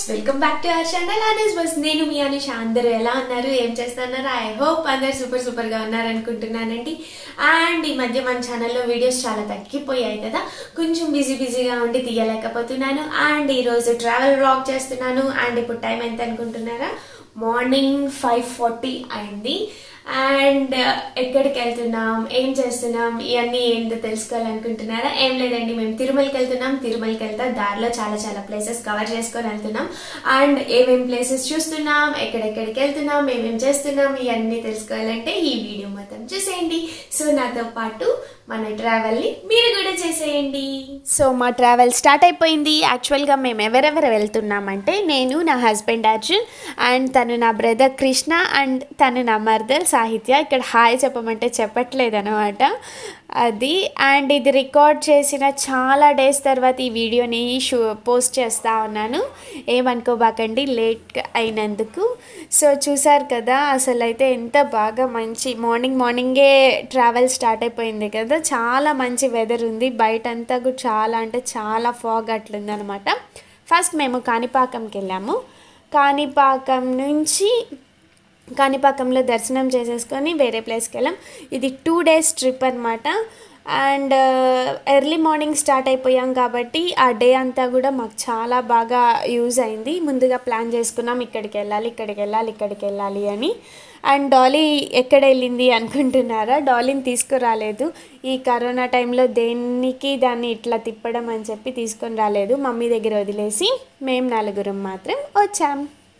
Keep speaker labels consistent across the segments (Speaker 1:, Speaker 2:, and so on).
Speaker 1: Welcome back to our channel అనస్ బస్ నేను మీ అనుష అందరూ ఎలా ఉన్నారు ఏం చేస్తున్నారు ఐ హోప్ అందరు సూపర్ సూపర్ గా ఉన్నారు అనుకుంటున్నానండి అండ్ ఈ మధ్య మన ఛానల్లో వీడియోస్ చాలా తగ్గిపోయాయి కదా కొంచెం బిజీ బిజీగా ఉండి తీయలేకపోతున్నాను అండ్ ఈ రోజు ట్రావెల్ వ్లాగ్ చేస్తున్నాను అండ్ ఇప్పుడు టైం ఎంత అనుకుంటున్నారా మార్నింగ్ ఫైవ్ ఫార్టీ అయింది అండ్ ఎక్కడికి వెళ్తున్నాం ఏం చేస్తున్నాం ఇవన్నీ ఏంటో తెలుసుకోవాలనుకుంటున్నారా ఏం లేదండి మేము తిరుమలకి వెళ్తున్నాం తిరుమలకి వెళ్తా దారిలో చాలా చాలా ప్లేసెస్ కవర్ చేసుకొని వెళ్తున్నాం అండ్ ఏమేం ప్లేసెస్ చూస్తున్నాం ఎక్కడెక్కడికి వెళ్తున్నాం ఏమేం చేస్తున్నాం ఇవన్నీ తెలుసుకోవాలంటే ఈ వీడియో మొత్తం చూసేయండి సో నాతో పాటు మన ట్రావెల్ ని మీరు కూడా చేసేయండి సో మా ట్రావెల్ స్టార్ట్ అయిపోయింది యాక్చువల్గా మేము ఎవరెవరు వెళ్తున్నామంటే నేను నా హస్బెండ్ అర్జున్ అండ్ తను నా బ్రదర్ కృష్ణ అండ్ తను నా మర్దల్ సాహిత్య ఇక్కడ హాయ్ చెప్పమంటే చెప్పట్లేదు అనమాట అది అండ్ ఇది రికార్డ్ చేసిన చాలా డేస్ తర్వాత ఈ వీడియోని షూ పోస్ట్ చేస్తూ ఉన్నాను ఏమనుకోబాకండి లేట్ అయినందుకు సో చూసారు కదా అసలు అయితే ఎంత బాగా మంచి మార్నింగ్ మార్నింగే ట్రావెల్ స్టార్ట్ అయిపోయింది కదా చాలా మంచి వెదర్ ఉంది బయట అంతా కూడా చాలా అంటే చాలా ఫాగ్ అట్లుందనమాట ఫస్ట్ మేము కాణిపాకంకి వెళ్ళాము కాణిపాకం నుంచి కాణిపాకంలో దర్శనం చేసేసుకొని వేరే ప్లేస్కి వెళ్ళాం ఇది టూ డేస్ ట్రిప్ అనమాట అండ్ ఎర్లీ మార్నింగ్ స్టార్ట్ అయిపోయాం కాబట్టి ఆ డే అంతా కూడా మాకు చాలా బాగా యూజ్ అయింది ముందుగా ప్లాన్ చేసుకున్నాం ఇక్కడికి వెళ్ళాలి ఇక్కడికి వెళ్ళాలి ఇక్కడికి వెళ్ళాలి అని అండ్ డాలీ ఎక్కడ వెళ్ళింది అనుకుంటున్నారా డాలీని తీసుకురాలేదు ఈ కరోనా టైంలో దేనికి దాన్ని ఇట్లా తిప్పడం అని చెప్పి తీసుకొని రాలేదు మమ్మీ దగ్గర వదిలేసి మేము నలుగురం మాత్రం వచ్చాం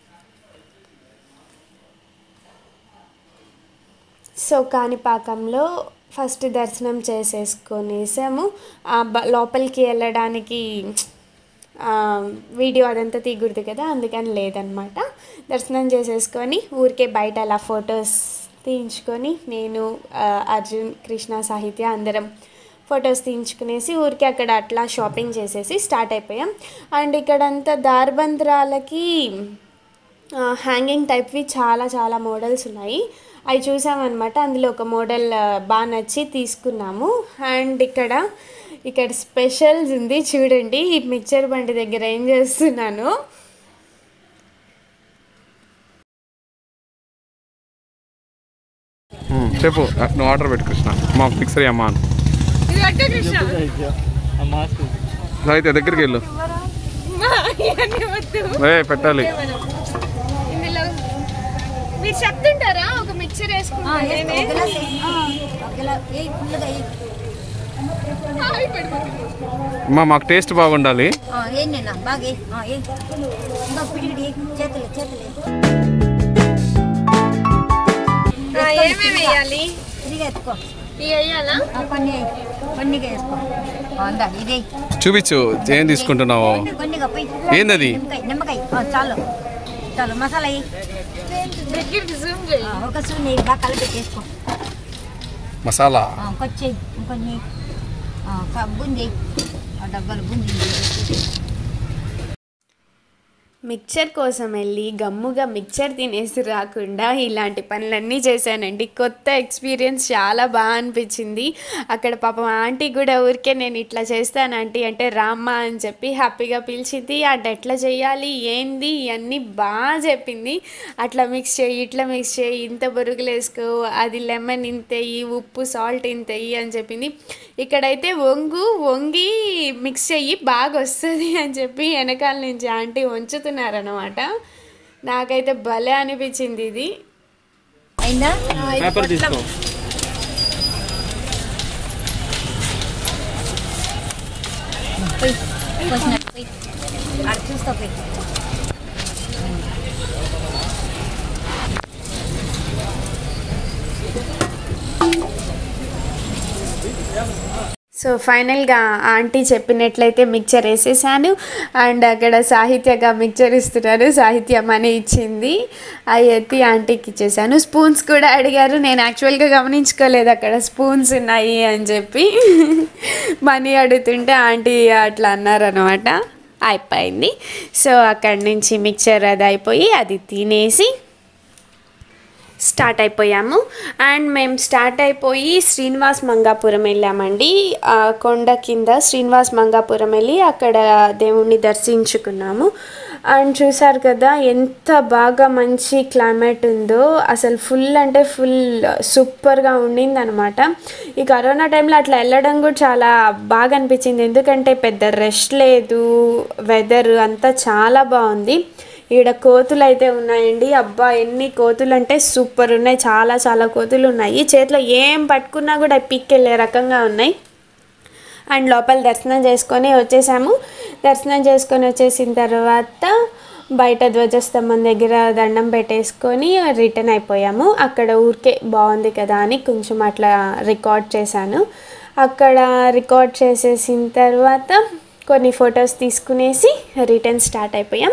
Speaker 1: సో కాణిపాకంలో ఫస్ట్ దర్శనం చేసేసుకొనేసాము ఆ బ- లోపలికి వెళ్ళడానికి ఆ, వీడియో అదంతా తీయకూడదు కదా అందుకని లేదనమాట దర్శనం చేసేసుకొని ఊరికే బయట అలా ఫొటోస్ తీయించుకొని నేను ఆ, అర్జున్ కృష్ణ సాహిత్య అందరం ఫొటోస్ తీయించుకునేసి ఊరికే అక్కడ అట్లా షాపింగ్ చేసేసి స్టార్ట్ అయిపోయాం అండ్ ఇక్కడంతా దార్బంద్రాలకి హ్యాంగింగ్ టైప్వి చాలా చాలా మోడల్స్ ఉన్నాయి అవి చూసామన్నమాట అందులో ఒక మోడల్ ఆ, బాగా నచ్చి తీసుకున్నాము అండ్ ఇక్కడ ఇక్కడ స్పెషల్స్ ఉంది చూడండి ఈ మిక్చర్ బండి దగ్గర ఏం చేస్తున్నాను
Speaker 2: ఉమ్, చెప్పు నువ్వు ఆర్డర్ పెట్టు కృష్ణ మాకు ఫిక్స్ అయ్యమ్మా అని అయితే దగ్గరికి వెళ్ళు ఏ పెట్టాలి
Speaker 1: ఇందులో మీరు చెప్తుంటారా ఒక మిక్చర్
Speaker 2: అమ్మా మాకు టేస్ట్ బాగుండాలి
Speaker 3: ఏంటన్నా బాగా ఇంకా పిడిగిడి చేతులు చేతులు
Speaker 1: ఏమేమి వేయాలి
Speaker 3: ఇదిగా ఎత్తుకో
Speaker 1: ఇవి వేయాలా
Speaker 3: ఆ, కొన్ని కొన్నిగా వేసుకో ఆ, అందా ఇదే
Speaker 2: చూపించు ఏం తీసుకుంటున్నావు
Speaker 3: కొన్నిగా పోయి
Speaker 2: ఏందది?
Speaker 3: నిమ్మకాయ నిమ్మకాయ ఆ, చాలు చాలు మసాలా వేయి.
Speaker 1: దగ్గరికి జూమ్ చేయి
Speaker 3: ఆ, ఒక సూని బాగా కలిపెట్టేసుకో
Speaker 2: మసాలా
Speaker 3: కొచ్చి ఇంకొన్ని ఆ, క- బూందీ ఆ డబ్బాలు బూందీ
Speaker 1: మిక్చర్ కోసం వెళ్ళి గమ్ముగా మిక్చర్ తినేసి రాకుండా ఇలాంటి పనులన్నీ చేశానండి కొత్త ఎక్స్పీరియన్స్ చాలా బాగా అనిపించింది అక్కడ పాపం ఆంటీ కూడా ఊరికే నేను ఇట్లా చేస్తాను ఆంటీ అంటే రామ్మ అని చెప్పి హ్యాపీగా పిలిచింది అంటే ఎట్లా చేయాలి ఏంది ఇవన్నీ బాగా చెప్పింది అట్లా మిక్స్ చేయి ఇట్లా మిక్స్ చేయి ఇంత బొరుగులు వేసుకో అది లెమన్ ఇంత వేయి ఉప్పు సాల్ట్ ఇంత వేయి అని చెప్పింది ఇక్కడైతే వంగు వంగి మిక్స్ చెయ్యి బాగా వస్తుంది అని చెప్పి వెనకాల నుంచి ఆంటీ వంచుతున్నారనమాట నాకైతే భలే అనిపించింది ఇది
Speaker 3: అయిందా
Speaker 2: పేపర్ తీసుకో
Speaker 3: పోయి పోసినట్టు పోయి అక్కడ చూస్తా పోయి
Speaker 1: సో ఫైనల్గా ఆంటీ చెప్పినట్లయితే మిక్చర్ వేసేసాను అండ్ అక్కడ సాహిత్యగా మిక్చర్ ఇస్తున్నారు సాహిత్య మనీ ఇచ్చింది అవి ఎత్తి ఆంటీకి ఇచ్చేసాను స్పూన్స్ కూడా అడిగారు నేను యాక్చువల్గా గమనించుకోలేదు అక్కడ స్పూన్స్ ఉన్నాయి అని చెప్పి మనీ అడుగుతుంటే ఆంటీ అట్లా అన్నారనమాట అయిపోయింది సో అక్కడి నుంచి మిక్చర్ అది అయిపోయి అది తినేసి స్టార్ట్ అయిపోయాము అండ్ మేము స్టార్ట్ అయిపోయి శ్రీనివాస్ మంగాపురం వెళ్ళామండి ఆ కొండ కింద శ్రీనివాస్ మంగాపురం వెళ్ళి అక్కడ దేవుణ్ణి దర్శించుకున్నాము అండ్ చూసారు కదా ఎంత బాగా మంచి క్లైమేట్ ఉందో అసలు ఫుల్ అంటే ఫుల్ సూపర్గా ఉండింది అనమాట ఈ కరోనా టైంలో అట్లా వెళ్ళడం కూడా చాలా బాగా అనిపించింది ఎందుకంటే పెద్ద రెస్ట్ లేదు వెదర్ అంతా చాలా బాగుంది ఈడ కోతులు అయితే ఉన్నాయండి అబ్బా ఎన్ని కోతులు అంటే సూపర్ ఉన్నాయి చాలా చాలా కోతులు ఉన్నాయి చేతిలో ఏం పట్టుకున్నా కూడా పిక్కెళ్ళే రకంగా ఉన్నాయి అండ్ లోపల దర్శనం చేసుకొని వచ్చేసాము దర్శనం చేసుకొని వచ్చేసిన తర్వాత బయట ధ్వజస్తంభం దగ్గర దండం పెట్టేసుకొని రిటర్న్ అయిపోయాము అక్కడ ఊరికే బాగుంది కదా అని కొంచెం అట్లా రికార్డ్ చేశాను అక్కడ రికార్డ్ చేసేసిన తర్వాత కొన్ని ఫొటోస్ తీసుకునేసి రిటర్న్ స్టార్ట్ అయిపోయాం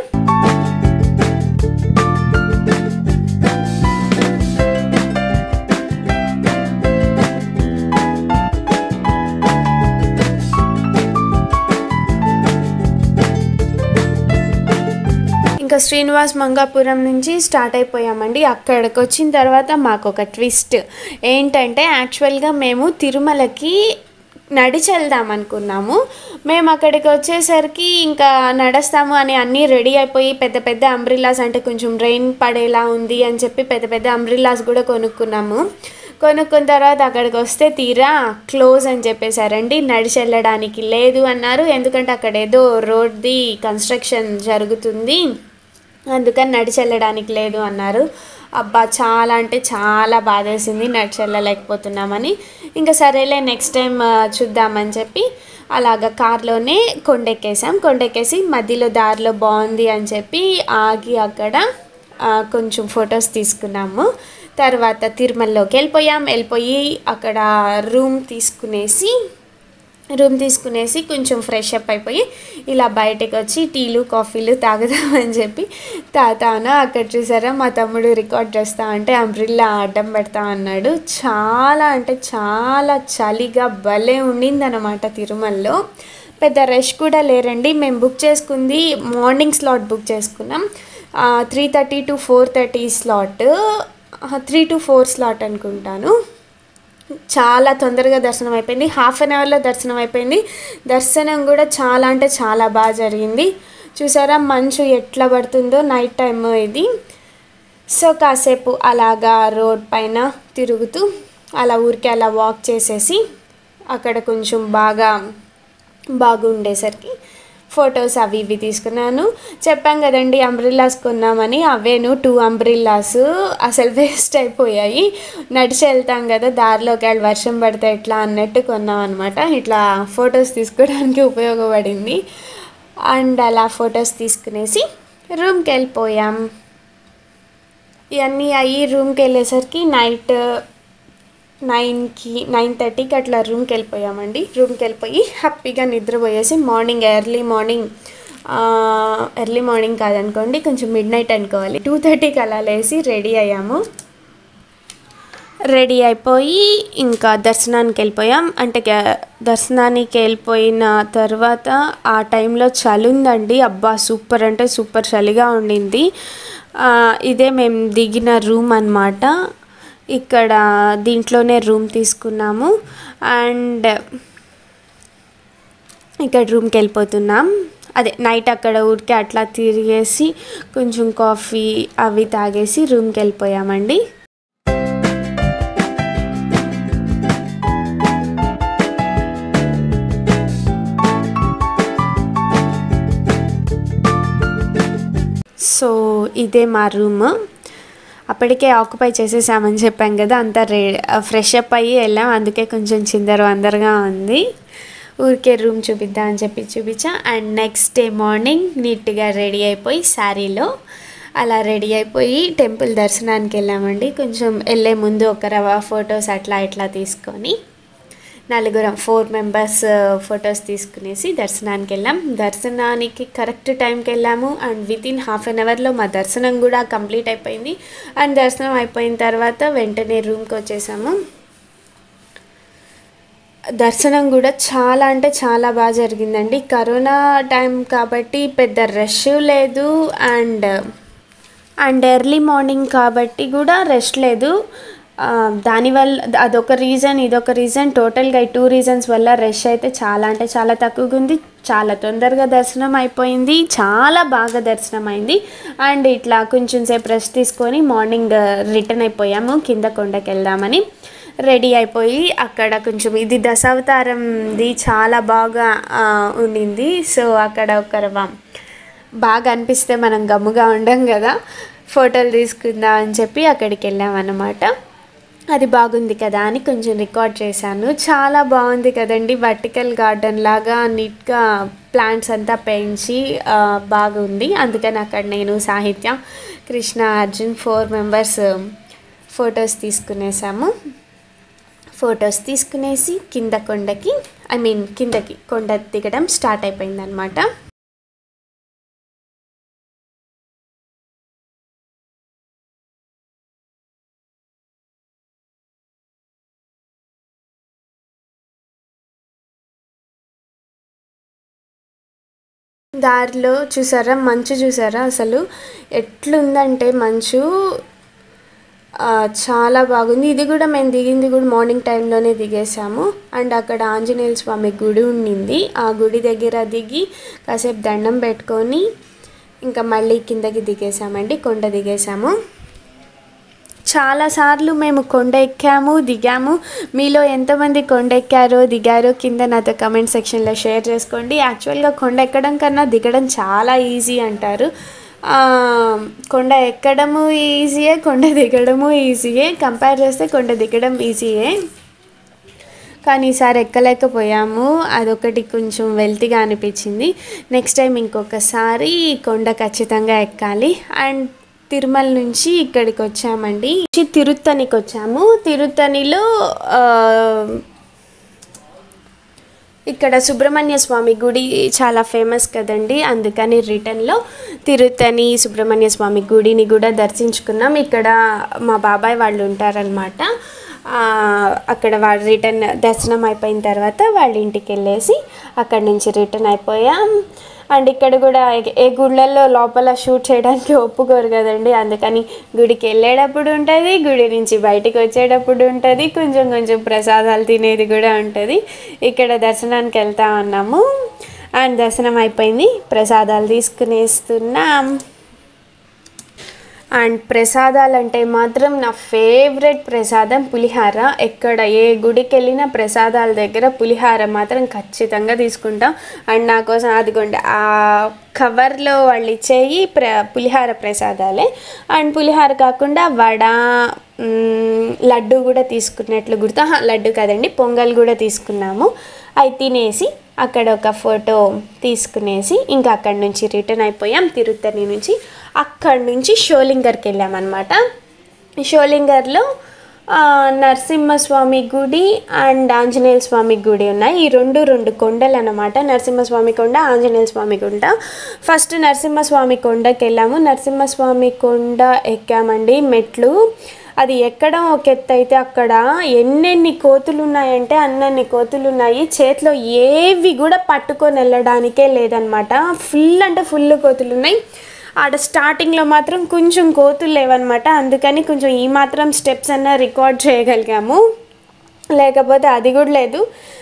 Speaker 1: ఇంకా శ్రీనివాస్ మంగాపురం నుంచి స్టార్ట్ అయిపోయామండి అక్కడికి వచ్చిన తర్వాత మాకు ఒక ట్విస్ట్ ఏంటంటే యాక్చువల్గా మేము తిరుమలకి నడిచి వెళ్దాం అనుకున్నాము మేము అక్కడికి వచ్చేసరికి ఇంకా నడుస్తాము అని అన్నీ రెడీ అయిపోయి పెద్ద పెద్ద అంబ్రిల్లాస్ అంటే కొంచెం రెయిన్ పడేలా ఉంది అని చెప్పి పెద్ద పెద్ద అంబ్రిల్లాస్ కూడా కొనుక్కున్నాము కొనుక్కున్న తర్వాత అక్కడికి వస్తే తీరా క్లోజ్ అని చెప్పేశారండి నడిచి వెళ్ళడానికి లేదు అన్నారు ఎందుకంటే అక్కడ ఏదో రోడ్ది కన్స్ట్రక్షన్ జరుగుతుంది అందుకని నడిచి వెళ్ళడానికి లేదు అన్నారు అబ్బా చాలా అంటే చాలా బాధేసింది నడిచి వెళ్ళలేకపోతున్నామని ఇంకా సరేలే నెక్స్ట్ టైం చూద్దామని చెప్పి అలాగ కార్లోనే కొండెక్కేసాం కొండెక్కేసి మధ్యలో దారిలో బాగుంది అని చెప్పి ఆగి అక్కడ ఆ, కొంచెం ఫొటోస్ తీసుకున్నాము తర్వాత తిరుమలలోకి వెళ్ళిపోయాం వెళ్ళిపోయి అక్కడ రూమ్ తీసుకునేసి రూమ్ తీసుకునేసి కొంచెం ఫ్రెష్ అప్ అయిపోయి ఇలా బయటకు వచ్చి టీలు కాఫీలు తాగుదామని చెప్పి తాతాను అక్కడ చూసారా మా తమ్ముడు రికార్డ్ చేస్తా అంటే అంబ్రిల్లా అడ్డం పెడతా అన్నాడు చాలా అంటే చాలా చలిగా భలే ఉండిందన్నమాట తిరుమలలో పెద్ద రష్ కూడా లేరండి మేము బుక్ చేసుకుంది మార్నింగ్ స్లాట్ బుక్ చేసుకున్నాం three thirty to four thirty slot three to four slot అనుకుంటాను చాలా తొందరగా దర్శనం అయిపోయింది హాఫ్ అన్ అవర్లో దర్శనం అయిపోయింది దర్శనం కూడా చాలా అంటే చాలా బాగా జరిగింది చూసారా మంచు ఎట్లా పడుతుందో నైట్ టైం ఇది సో కాసేపు అలాగా రోడ్ పైన తిరుగుతూ అలా ఊరికే అలా వాక్ చేసేసి అక్కడ కొంచెం బాగా బాగుండేసరికి ఫొటోస్ అవి ఇవి తీసుకున్నాను చెప్పాం కదండి అంబ్రిల్లాస్ కొన్నామని అవేను టూ అంబ్రిల్లాస్ అసలు వేస్ట్ అయిపోయాయి నడిచి వెళ్తాం కదా దారిలో ఒకవేళ వర్షం పడితే ఎట్లా అన్నట్టు కొన్నాం అనమాట ఇట్లా ఫొటోస్ తీసుకోవడానికి ఉపయోగపడింది అండ్ అలా ఫొటోస్ తీసుకునేసి రూమ్కి వెళ్ళిపోయాం ఇవన్నీ అయ్యి రూమ్కి వెళ్ళేసరికి నైట్ నైన్కి నైన్ థర్టీకి అట్లా రూమ్కి వెళ్ళిపోయామండి రూమ్కి వెళ్ళిపోయి హ్యాపీగా నిద్రపోయేసి morning early morning early morning కాదనుకోండి కొంచెం మిడ్ నైట్ అనుకోవాలి టూ థర్టీకి అలా లేసి రెడీ అయ్యాము రెడీ అయిపోయి ఇంకా దర్శనానికి వెళ్ళిపోయాం అంటే గా- దర్శనానికి వెళ్ళిపోయిన తర్వాత ఆ టైంలో చలి ఉందండి అబ్బా సూపర్ అంటే సూపర్ చలిగా ఉండింది ఆ, ఇదే మేము దిగిన రూమ్ అన్నమాట ఇక్కడ దీంట్లోనే రూమ్ తీసుకున్నాము అండ్ ఇక్కడ రూమ్కి వెళ్ళిపోతున్నాం అదే నైట్ అక్కడ ఊరికే అట్లా తిరిగేసి కొంచెం కాఫీ అవి తాగేసి రూమ్కి వెళ్ళిపోయామండి సో ఇదే మా రూమ్ అప్పటికే ఆక్యుపై చేసేసామని చెప్పాం కదా అంతా రే ఫ్రెష్ అప్ అయ్యి వెళ్ళాం అందుకే కొంచెం చిందర వందరగా ఉంది ఊరికే రూమ్ చూపిద్దాం అని చెప్పి చూపించా అండ్ నెక్స్ట్ డే మార్నింగ్ నీట్గా రెడీ అయిపోయి శారీలో అలా రెడీ అయిపోయి టెంపుల్ దర్శనానికి వెళ్ళామండి కొంచెం వెళ్ళే ముందు ఒక రవ ఫొటోస్ అట్లా ఇట్లా తీసుకొని నలుగురం ఫోర్ మెంబర్స్ ఫొటోస్ తీసుకునేసి దర్శనానికి వెళ్ళాం దర్శనానికి కరెక్ట్ టైంకి వెళ్ళాము and within half an అవర్లో మా దర్శనం కూడా కంప్లీట్ అయిపోయింది అండ్ దర్శనం అయిపోయిన తర్వాత వెంటనే రూమ్కి వచ్చేసాము దర్శనం కూడా చాలా అంటే చాలా బాగా జరిగిందండి కరోనా టైం కాబట్టి పెద్ద రష్ లేదు అండ్ అండ్ ఎర్లీ మార్నింగ్ కాబట్టి కూడా రెస్ట్ లేదు ఆ, దానివల్ల అదొక రీజన్ ఇదొక రీజన్ టోటల్గా ఈ టూ రీజన్స్ వల్ల రష్ అయితే చాలా అంటే చాలా తక్కువగా ఉంది చాలా తొందరగా దర్శనం అయిపోయింది చాలా బాగా దర్శనం అయింది అండ్ ఇట్లా కొంచెం సేపు రెస్ట్ తీసుకొని మార్నింగ్ రిటర్న్ అయిపోయాము కింద కొండకి వెళ్దామని రెడీ అయిపోయి అక్కడ కొంచెం ఇది దశావతారంది చాలా బాగా ఆ, ఉండింది సో అక్కడ ఒక రవ- బాగా అనిపిస్తే మనం గమ్ముగా ఉండం కదా ఫోటోలు తీసుకుందాం అని చెప్పి అక్కడికి వెళ్ళామన్నమాట అది బాగుంది కదా అని కొంచెం రికార్డ్ చేశాను చాలా బాగుంది కదండి వర్టికల్ గార్డెన్ లాగా నీట్గా ప్లాంట్స్ అంతా పెంచి ఆ, బాగుంది అందుకని అక్కడ నేను Sahithya Krishna Arjun four members photos తీసుకునేసాము ఫొటోస్ తీసుకునేసి కింద కొండకి ఐ మీన్ కిందకి కొండ దిగడం స్టార్ట్ అయిపోయిందనమాట దారిలో చూసారా మంచు చూసారా అసలు ఎట్లుందంటే మంచు ఆ, చాలా బాగుంది ఇది కూడా మేము దిగింది కూడా మార్నింగ్ టైంలోనే దిగేసాము అండ్ అక్కడ ఆంజనేయ స్వామి గుడి ఉండింది ఆ గుడి దగ్గర దిగి కాసేపు దండం పెట్టుకొని ఇంకా మళ్ళీ కిందకి దిగేసామండి కొండ దిగేసాము చాలాసార్లు మేము కొండ ఎక్కాము దిగాము మీలో ఎంతమంది కొండ ఎక్కారో దిగారో కింద నాతో కమెంట్ సెక్షన్లో షేర్ చేసుకోండి యాక్చువల్గా కొండ ఎక్కడం కన్నా దిగడం చాలా ఈజీ అంటారు ఆ, కొండ ఎక్కడము ఈజీయే కొండ దిగడము ఈజీయే కంపేర్ చేస్తే కొండ దిగడం ఈజీయే కానీ ఈసారి ఎక్కలేకపోయాము అదొకటి కొంచెం వెల్తీగా అనిపించింది నెక్స్ట్ టైం ఇంకొకసారి కొండ ఖచ్చితంగా ఎక్కాలి అండ్ తిరుమల నుంచి ఇక్కడికి వచ్చామండి తిరుత్తనికి వచ్చాము తిరుత్తనిలో ఆ, ఇక్కడ సుబ్రహ్మణ్య స్వామి గుడి చాలా ఫేమస్ కదండి అందుకని రిటర్న్లో తిరుత్తని సుబ్రహ్మణ్య స్వామి గుడిని కూడా దర్శించుకున్నాం ఇక్కడ మా బాబాయ్ వాళ్ళు ఉంటారనమాట అక్కడ వాళ్ళు రిటర్న్ దర్శనం అయిపోయిన తర్వాత వాళ్ళ ఇంటికి వెళ్ళేసి అక్కడి నుంచి రిటర్న్ అయిపోయాం అండ్ ఇక్కడ కూడా ఏ- ఏ గుళ్ళల్లో లోపల షూట్ చేయడానికి ఒప్పుకోరు కదండి అందుకని గుడికి వెళ్ళేటప్పుడు ఉంటుంది గుడి నుంచి బయటికి వచ్చేటప్పుడు ఉంటుంది కొంచెం కొంచెం ప్రసాదాలు తినేది కూడా ఉంటుంది ఇక్కడ దర్శనానికి వెళ్తా ఉన్నాము అండ్ దర్శనం అయిపోయింది ప్రసాదాలు తీసుకునేస్తున్నాం అండ్ ప్రసాదాలు అంటే మాత్రం నా ఫేవరెట్ ప్రసాదం పులిహార ఎక్కడ ఏ గుడికి వెళ్ళినా ప్రసాదాల దగ్గర పులిహార మాత్రం ఖచ్చితంగా తీసుకుంటాం అండ్ నా కోసం అదిగోండి ఆ కవర్లో వాళ్ళు ఇచ్చేయి ప్ర పులిహార ప్రసాదాలే అండ్ పులిహార కాకుండా వడ మ్, లడ్డు కూడా తీసుకున్నట్లు గుర్తు ఆహా, లడ్డు కాదండి పొంగల్ కూడా తీసుకున్నాము అవి తినేసి అక్కడ ఒక ఫోటో తీసుకునేసి ఇంకా అక్కడి నుంచి రిటర్న్ అయిపోయాం తిరుత్తని నుంచి అక్కడి నుంచి షోలింగర్కి వెళ్ళామన్నమాట షోలింగర్లో ఆ, నరసింహస్వామి గుడి అండ్ ఆంజనేయ స్వామి గుడి ఉన్నాయి ఈ రెండు రెండు కొండలు అన్నమాట నరసింహస్వామి కొండ ఆంజనేయ స్వామి కొండ ఫస్ట్ నరసింహస్వామి కొండకి వెళ్ళాము నరసింహస్వామి కొండ ఎక్కామండి మెట్లు అది ఎక్కడం ఒక ఎత్తు అయితే అక్కడ ఎన్నెన్ని కోతులు ఉన్నాయంటే అన్నన్ని కోతులు ఉన్నాయి చేతిలో ఏవి కూడా పట్టుకొని వెళ్ళడానికే లేదనమాట ఫుల్ అంటే ఫుల్ కోతులు ఉన్నాయి ఆడ స్టార్టింగ్లో మాత్రం కొంచెం కోతులు లేవన్నమాట అందుకని కొంచెం ఈ మాత్రం స్టెప్స్ అన్న రికార్డ్ చేయగలిగాము లేకపోతే అది కూడా లేదు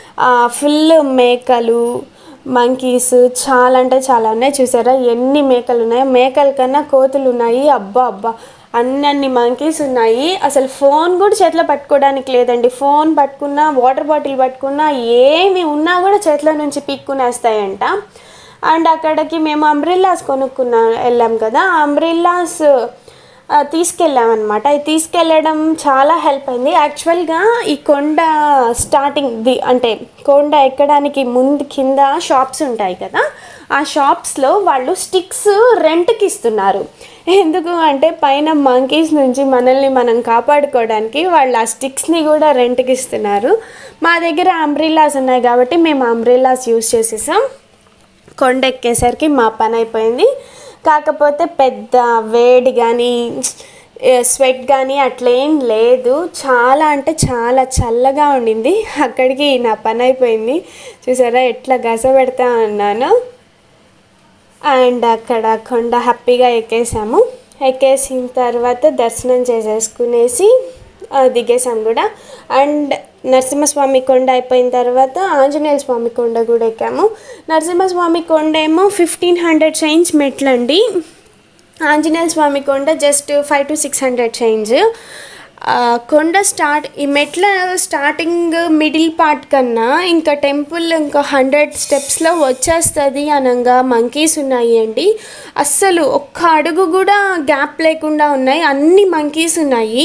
Speaker 1: ఫుల్ మేకలు మంకీస్ చాలా అంటే చాలా ఉన్నాయి చూసారా ఎన్ని మేకలు ఉన్నాయి మేకల కన్నా కోతులు ఉన్నాయి అబ్బా అబ్బా అన్ని మంకీస్ ఉన్నాయి అసలు ఫోన్ కూడా చేతిలో పట్టుకోవడానికి లేదండి ఫోన్ పట్టుకున్నా వాటర్ బాటిల్ పట్టుకున్నా ఏమి ఉన్నా కూడా చేతిలో నుంచి పీక్కునేస్తాయంట అండ్ అక్కడికి మేము అంబ్రిల్లాస్ కొనుక్కున్నా వెళ్ళాం కదా ఆ అంబ్రిల్లాస్ ఆ, తీసుకెళ్ళామన్నమాట ఇది తీసుకెళ్ళడం చాలా హెల్ప్ అయింది యాక్చువల్గా ఈ కొండ స్టార్టింగ్ ది అంటే కొండ ఎక్కడానికి ముందు కింద షాప్స్ ఉంటాయి కదా ఆ షాప్స్లో వాళ్ళు స్టిక్స్ రెంట్కి ఇస్తున్నారు ఎందుకు అంటే పైన మంకీస్ నుంచి మనల్ని మనం కాపాడుకోవడానికి వాళ్ళు ఆ స్టిక్స్ని కూడా రెంట్కి ఇస్తున్నారు మా దగ్గర అంబ్రిల్లాస్ ఉన్నాయి కాబట్టి మేము అంబ్రిల్లాస్ యూస్ చేసేసాం కొండ ఎక్కేసరికి మా పని అయిపోయింది కాకపోతే పెద్ద వేడి కానీ స్వెట్ కానీ అట్లేం లేదు చాలా అంటే చాలా చల్లగా ఉండింది అక్కడికి నా పని అయిపోయింది చూసారా ఎట్లా గస పెడతా అన్నాను అండ్ అక్కడ కొండ హ్యాపీగా ఎక్కేసాము ఎక్కేసిన తర్వాత దర్శనం చేసేసుకునేసి ఆ, దిగేసాం కూడా అండ్ నరసింహస్వామి కొండ అయిపోయిన తర్వాత ఆంజనేయ స్వామి కొండ కూడా ఎక్కాము నరసింహస్వామి కొండ ఏమో ఫిఫ్టీన్ హండ్రెడ్ చైన్స్ మెట్లండి ఆంజనేయ స్వామి కొండ just five to six hundred change కొండ స్టార్ట్ ఈ మెట్ల స్టార్టింగ్ మిడిల్ పార్ట్ కన్నా ఇంకా టెంపుల్ ఇంకా హండ్రెడ్ స్టెప్స్లో వచ్చేస్తుంది అనగా మంకీస్ ఉన్నాయి అండి అస్సలు ఒక్క అడుగు కూడా గ్యాప్ లేకుండా ఉన్నాయి అన్ని మంకీస్ ఉన్నాయి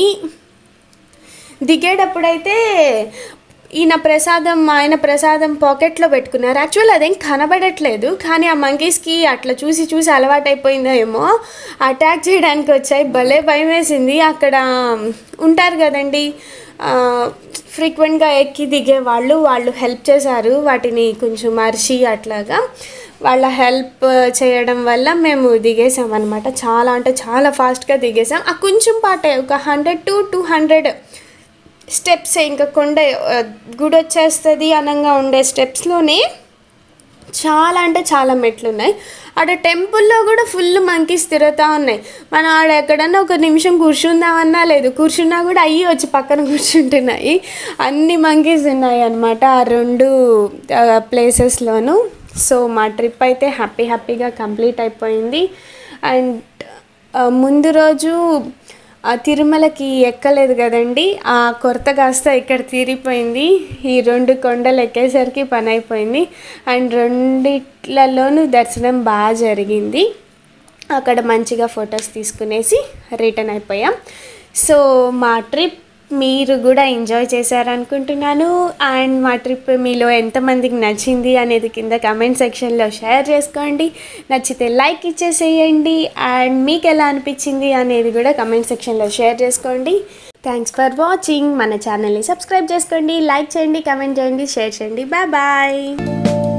Speaker 1: దిగేటప్పుడైతే ఈయన ప్రసాదం ఆయన ప్రసాదం పాకెట్లో పెట్టుకున్నారు యాక్చువల్ అదేం కనబడట్లేదు కానీ ఆ మంకీస్కి అట్లా చూసి చూసి అలవాటైపోయిందో ఏమో అటాక్ చేయడానికి వచ్చాయి భలే భయం వేసింది అక్కడ ఉంటారు కదండి ఫ్రీక్వెంట్గా ఎక్కి దిగే వాళ్ళు వాళ్ళు హెల్ప్ చేశారు వాటిని కొంచెం మరిచి అట్లాగా వాళ్ళ హెల్ప్ చేయడం వల్ల మేము దిగేసాం అనమాట చాలా అంటే చాలా ఫాస్ట్గా దిగేసాం ఆ కొంచెం పాటే ఒక hundred to two hundred steps ఇంకా కొండ ఆ, గుడి వచ్చేస్తుంది అనంగా ఉండే స్టెప్స్లోనే చాలా అంటే చాలా మెట్లు ఉన్నాయి ఆడ టెంపుల్లో కూడా ఫుల్ మంకీస్ తిరుగుతూ ఉన్నాయి మనం ఆడ ఎక్కడన్నా ఒక నిమిషం కూర్చుందామన్నా లేదు కూర్చున్నా కూడా అయ్యి వచ్చి పక్కన కూర్చుంటున్నాయి అన్ని మంకీస్ ఉన్నాయి అన్నమాట ఆ రెండు ప్లేసెస్లోనూ సో మా ట్రిప్ అయితే హ్యాపీ హ్యాపీగా కంప్లీట్ అయిపోయింది అండ్ ముందు రోజు ఆ తిరుమలకి ఎక్కలేదు కదండి ఆ కొరత కాస్త ఇక్కడ తీరిపోయింది ఈ రెండు కొండలు ఎక్కేసరికి పని అయిపోయింది అండ్ రెండిట్లలోనూ దర్శనం బాగా జరిగింది అక్కడ మంచిగా ఫొటోస్ తీసుకునేసి రిటర్న్ అయిపోయాం సో మా ట్రిప్ మీరు కూడా ఎంజాయ్ చేశారనుకుంటున్నాను అండ్ మా ట్రిప్ మీలో ఎంతమందికి నచ్చింది అనేది కింద కమెంట్ సెక్షన్లో షేర్ చేసుకోండి నచ్చితే లైక్ ఇచ్చేసేయండి అండ్ మీకు ఎలా అనిపించింది అనేది కూడా కమెంట్ సెక్షన్లో షేర్ చేసుకోండి థ్యాంక్స్ ఫర్ వాచింగ్ మన ఛానల్ని సబ్స్క్రైబ్ చేసుకోండి లైక్ చేయండి కమెంట్ చేయండి షేర్ చేయండి బాయ్ బాయ్